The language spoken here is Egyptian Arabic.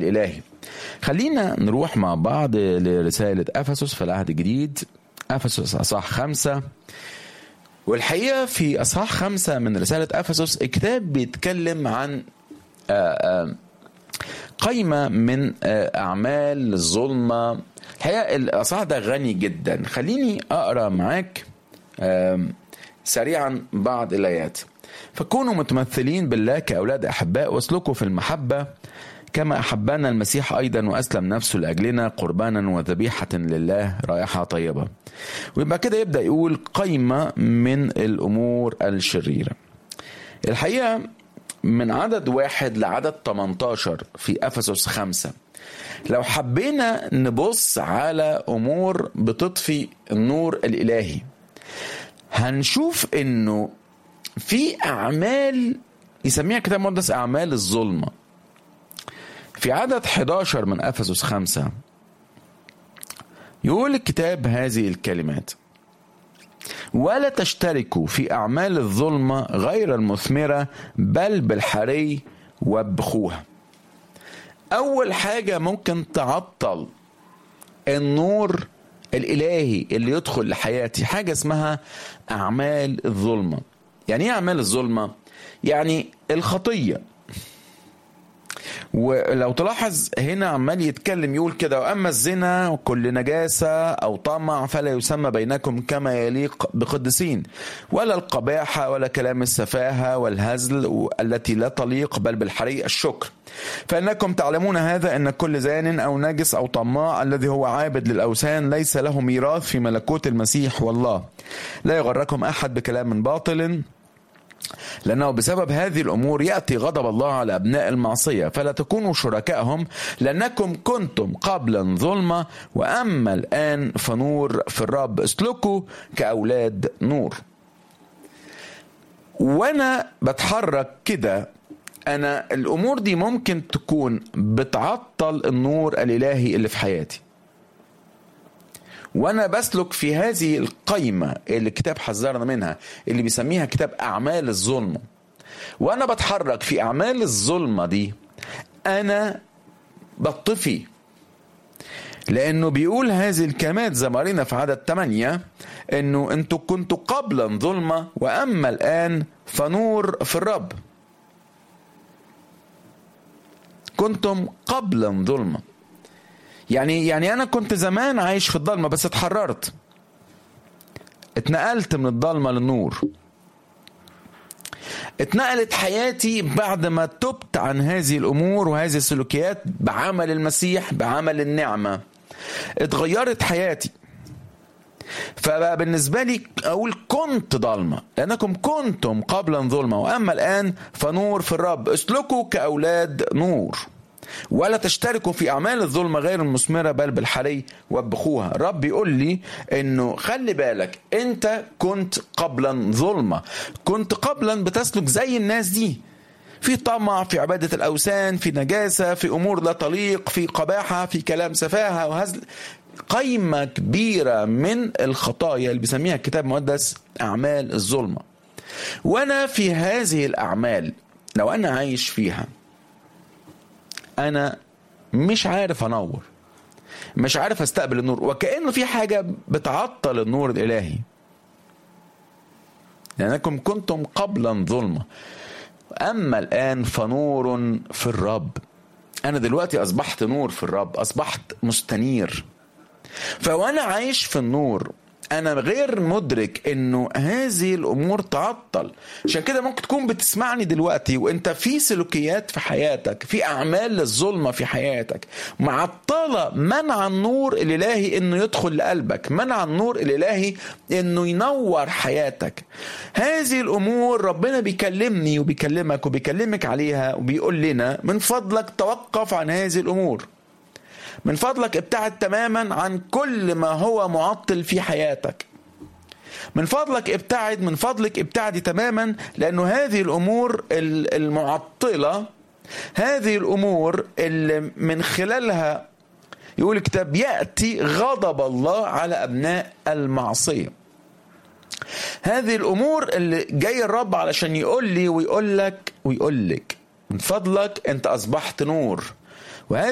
الإلهي خلينا نروح مع بعض لرسالة أفسس في العهد الجديد أفسس أصح خمسة والحقيقة في أصحاح خمسة من رسالة أفسس الكتاب بيتكلم عن قائمة من أعمال الظلمة الحقيقة الأصحاح ده غني جدا خليني أقرأ معاك سريعا بعض الآيات فكونوا متمثلين بالله كأولاد أحباء واسلكوا في المحبة كما أحبنا المسيح أيضا وأسلم نفسه لأجلنا قربانا وذبيحة لله رائحة طيبة ويبقى كده يبدأ يقول قيمة من الأمور الشريرة الحقيقة من عدد واحد لعدد 18 في أفسس خمسة لو حبينا نبص على أمور بتطفي النور الإلهي هنشوف إنه في أعمال يسميها كتاب مقدس أعمال الظلمة في عدد 11 من أفسس خمسة يقول الكتاب هذه الكلمات ولا تشتركوا في أعمال الظلمة غير المثمرة بل بالحري وابخوها أول حاجة ممكن تعطل النور الإلهي اللي يدخل لحياتي حاجة اسمها أعمال الظلمة يعني إيه أعمال الظلمة؟ يعني الخطية ولو تلاحظ هنا عمال يتكلم يقول كده واما الزنا وكل نجاسه او طمع فلا يسمى بينكم كما يليق بقدسين ولا القباحه ولا كلام السفاهه والهزل التي لا تليق بل بالحري الشكر فانكم تعلمون هذا ان كل زان او نجس او طماع الذي هو عابد للاوثان ليس له ميراث في ملكوت المسيح والله لا يغركم احد بكلام باطل لأنه بسبب هذه الأمور يأتي غضب الله على أبناء المعصية فلا تكونوا شركائهم لأنكم كنتم قبلا ظلمة وأما الآن فنور في الرب اسلكوا كأولاد نور وأنا بتحرك كده أنا الأمور دي ممكن تكون بتعطل النور الإلهي اللي في حياتي وانا بسلك في هذه القيمه اللي الكتاب حذرنا منها اللي بيسميها كتاب اعمال الظلمه وانا بتحرك في اعمال الظلمه دي انا بطفي لانه بيقول هذه الكلمات زي ما قرينا في عدد 8 انه انتوا كنتوا قبلا ظلمه واما الان فنور في الرب كنتم قبلا ظلمه يعني يعني انا كنت زمان عايش في الضلمه بس اتحررت اتنقلت من الضلمه للنور اتنقلت حياتي بعد ما تبت عن هذه الامور وهذه السلوكيات بعمل المسيح بعمل النعمه اتغيرت حياتي فبقى بالنسبة لي أقول كنت ضلمة لأنكم كنتم قبلا ظلمة وأما الآن فنور في الرب اسلكوا كأولاد نور ولا تشتركوا في اعمال الظلمه غير المثمره بل بالحري وبخوها رب يقول لي انه خلي بالك انت كنت قبلا ظلمه كنت قبلا بتسلك زي الناس دي في طمع في عبادة الأوثان في نجاسة في أمور لا تليق في قباحة في كلام سفاهة وهزل قيمة كبيرة من الخطايا اللي بيسميها الكتاب المقدس أعمال الظلمة وأنا في هذه الأعمال لو أنا عايش فيها انا مش عارف انور مش عارف استقبل النور وكانه في حاجه بتعطل النور الالهي لانكم كنتم قبلا ظلمه اما الان فنور في الرب انا دلوقتي اصبحت نور في الرب اصبحت مستنير فوانا عايش في النور انا غير مدرك انه هذه الامور تعطل عشان كده ممكن تكون بتسمعني دلوقتي وانت في سلوكيات في حياتك في اعمال للظلمه في حياتك معطله منع النور الالهي انه يدخل لقلبك منع النور الالهي انه ينور حياتك هذه الامور ربنا بيكلمني وبيكلمك وبيكلمك عليها وبيقول لنا من فضلك توقف عن هذه الامور من فضلك ابتعد تماما عن كل ما هو معطل في حياتك من فضلك ابتعد من فضلك ابتعدي تماما لانه هذه الامور المعطله هذه الامور اللي من خلالها يقول الكتاب ياتي غضب الله على ابناء المعصيه هذه الامور اللي جاي الرب علشان يقول لي ويقول لك ويقول لك من فضلك انت اصبحت نور